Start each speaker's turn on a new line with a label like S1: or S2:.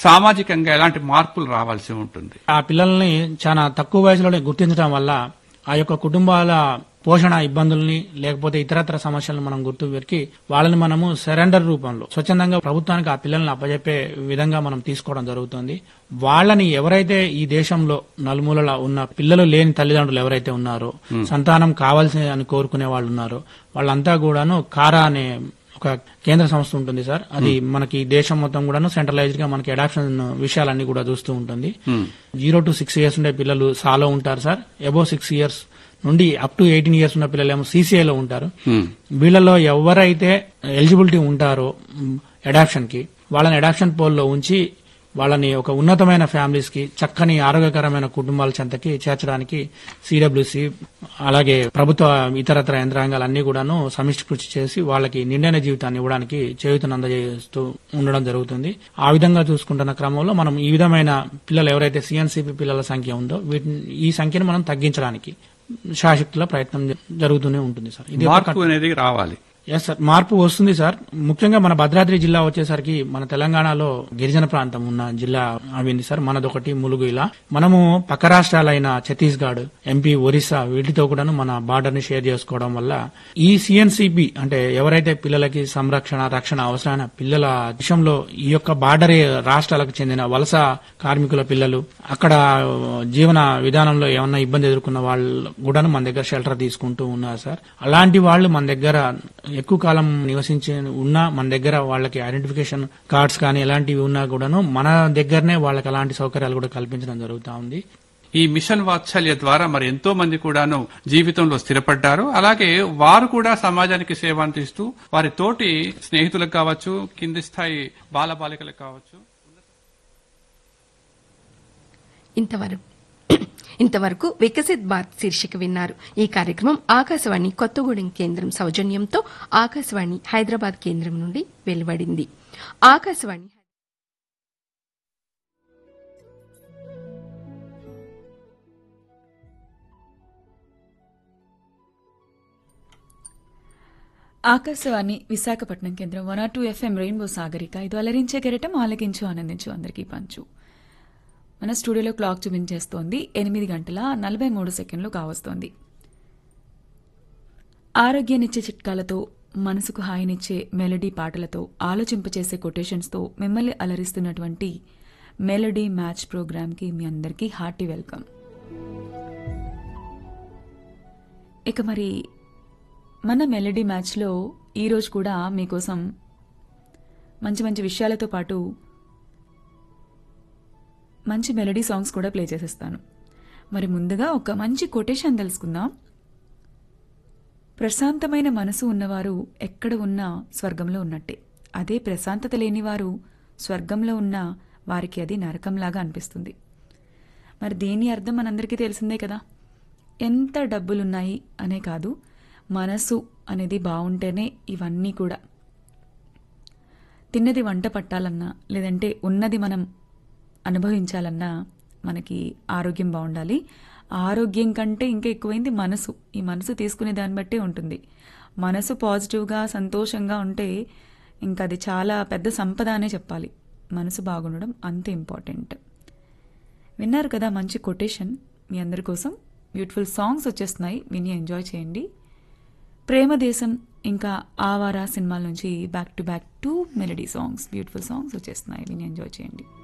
S1: సామాజికంగా ఎలాంటి మార్పులు రావాల్సి ఉంటుంది
S2: ఆ పిల్లల్ని చాలా తక్కువ వయసులోనే గుర్తించడం వల్ల ఆ యొక్క కుటుంబాల పోషణ ఇబ్బందుల్ని లేకపోతే ఇతరత్ర సమస్యలను మనం గుర్తు పెరికి వాళ్ళని మనము సరెండర్ రూపంలో స్వచ్ఛందంగా ప్రభుత్వానికి ఆ పిల్లల్ని అప్పజెప్పే విధంగా మనం తీసుకోవడం జరుగుతుంది వాళ్ళని ఎవరైతే ఈ దేశంలో నలుమూలల ఉన్న పిల్లలు లేని తల్లిదండ్రులు ఎవరైతే ఉన్నారో సంతానం కావాల్సి అని కోరుకునే వాళ్ళు ఉన్నారో వాళ్ళంతా కూడాను కారా అనే ఒక కేంద్ర సంస్థ ఉంటుంది సార్ అది మనకి దేశం మొత్తం కూడాను సెంట్రలైజ్డ్ గా మనకి అడాప్షన్ విషయాలన్నీ కూడా చూస్తూ ఉంటుంది జీరో టు సిక్స్ ఇయర్స్ ఉండే పిల్లలు సాలో ఉంటారు సార్ అబో సిక్స్ ఇయర్స్ నుండి అప్ టు ఎయిటీన్ ఇయర్స్ ఉన్న పిల్లలు ఏమో సీసీఐలో ఉంటారు వీళ్ళలో ఎవరైతే ఎలిజిబిలిటీ ఉంటారో అడాప్షన్ కి వాళ్ళని అడాప్షన్ పోల్లో ఉంచి వాళ్ళని ఒక ఉన్నతమైన ఫ్యామిలీస్ కి చక్కని ఆరోగ్యకరమైన కుటుంబాల చెంతకి చేర్చడానికి సిడబ్ల్యూసి అలాగే ప్రభుత్వ ఇతరత్ర యంత్రాంగాలు అన్ని కూడాను సమిష్టి కృషి చేసి వాళ్ళకి నిండైన జీవితాన్ని ఇవ్వడానికి చేయూతను అందజేస్తూ ఉండడం జరుగుతుంది ఆ విధంగా చూసుకుంటున్న క్రమంలో మనం ఈ విధమైన పిల్లలు ఎవరైతే సిఎన్సిపి పిల్లల సంఖ్య ఉందో వీటిని ఈ సంఖ్యను మనం తగ్గించడానికి శాశక్తుల ప్రయత్నం జ- జరుగుతూనే ఉంటుంది సార్ ఇది ఒక
S1: మార్పు అనేది రావాలి
S2: ఎస్ సార్ మార్పు వస్తుంది సార్ ముఖ్యంగా మన భద్రాద్రి జిల్లా వచ్చేసరికి మన తెలంగాణలో గిరిజన ప్రాంతం ఉన్న జిల్లా అవింది సార్ మనదొకటి ములుగు ఇలా మనము పక్క రాష్ట్రాలైన ఛత్తీస్గఢ్ ఎంపీ ఒరిస్సా వీటితో కూడాను మన బార్డర్ ని షేర్ చేసుకోవడం వల్ల ఈ సిఎన్సిబి అంటే ఎవరైతే పిల్లలకి సంరక్షణ రక్షణ అవసరమైన పిల్లల విషయంలో ఈ యొక్క బార్డర్ రాష్ట్రాలకు చెందిన వలస కార్మికుల పిల్లలు అక్కడ జీవన విధానంలో ఏమన్నా ఇబ్బంది ఎదుర్కొన్న వాళ్ళు కూడాను మన దగ్గర షెల్టర్ తీసుకుంటూ ఉన్నారు సార్ అలాంటి వాళ్ళు మన దగ్గర ఎక్కువ కాలం నివసించి ఉన్నా మన దగ్గర వాళ్ళకి ఐడెంటిఫికేషన్ కార్డ్స్ కానీ ఎలాంటివి ఉన్నా కూడాను మన దగ్గరనే వాళ్ళకి అలాంటి సౌకర్యాలు కూడా కల్పించడం జరుగుతా ఉంది
S1: ఈ మిషన్ వాత్సల్య ద్వారా మరి ఎంతో మంది కూడాను జీవితంలో స్థిరపడ్డారు అలాగే వారు కూడా సమాజానికి సేవ అందిస్తూ వారి తోటి స్నేహితులకు కావచ్చు కింది స్థాయి బాలబాలికలకు కావచ్చు
S3: ఇంతవరకు ఇంతవరకు వికసిత్ భారత్ శీర్షిక విన్నారు ఈ కార్యక్రమం ఆకాశవాణి కొత్తగూడెం కేంద్రం సౌజన్యంతో ఆకాశవాణి హైదరాబాద్ కేంద్రం నుండి వెలువడింది ఆకాశవాణి
S4: ఆకాశవాణి విశాఖపట్నం కేంద్రం one R two FM rainbow Sagarika ఇది అలరించే కెరటం ఆలకించు ఆనందించు అందరికీ పంచు మన స్టూడియోలో క్లాక్ చూపించేస్తోంది ఎనిమిది గంటల నలభై మూడు సెకండ్లు కావస్తోంది ఆరోగ్యాన్నిచ్చే చిట్కాలతో మనసుకు హాయినిచ్చే మెలడీ పాటలతో ఆలోచింపచేసే కొటేషన్స్తో మిమ్మల్ని అలరిస్తున్నటువంటి మెలడీ మ్యాచ్ ప్రోగ్రామ్కి మీ అందరికీ హార్టీ వెల్కమ్ ఇక మరి మన మెలడీ మ్యాచ్లో ఈరోజు కూడా మీకోసం మంచి మంచి విషయాలతో పాటు మంచి మెలడీ సాంగ్స్ కూడా ప్లే చేసేస్తాను మరి ముందుగా ఒక మంచి కొటేషన్ తెలుసుకుందాం ప్రశాంతమైన మనసు ఉన్నవారు ఎక్కడ ఉన్నా స్వర్గంలో ఉన్నట్టే అదే ప్రశాంతత లేనివారు స్వర్గంలో ఉన్న వారికి అది నరకంలాగా అనిపిస్తుంది మరి దేని అర్థం మనందరికీ తెలిసిందే కదా ఎంత డబ్బులున్నాయి అనే కాదు మనసు అనేది బాగుంటేనే ఇవన్నీ కూడా తిన్నది వంట పట్టాలన్నా లేదంటే ఉన్నది మనం అనుభవించాలన్నా మనకి ఆరోగ్యం బాగుండాలి ఆరోగ్యం కంటే ఇంకా ఎక్కువైంది మనసు ఈ మనసు తీసుకునే దాన్ని బట్టే ఉంటుంది మనసు పాజిటివ్గా సంతోషంగా ఉంటే ఇంకా అది చాలా పెద్ద సంపద అనే చెప్పాలి మనసు బాగుండడం అంత ఇంపార్టెంట్ విన్నారు కదా మంచి కొటేషన్ మీ అందరి కోసం బ్యూటిఫుల్ సాంగ్స్ వచ్చేస్తున్నాయి విని ఎంజాయ్ చేయండి ప్రేమ దేశం ఇంకా ఆవారా సినిమాల నుంచి back to back two melody songs beautiful songs వచ్చేస్తున్నాయి విని ఎంజాయ్ చేయండి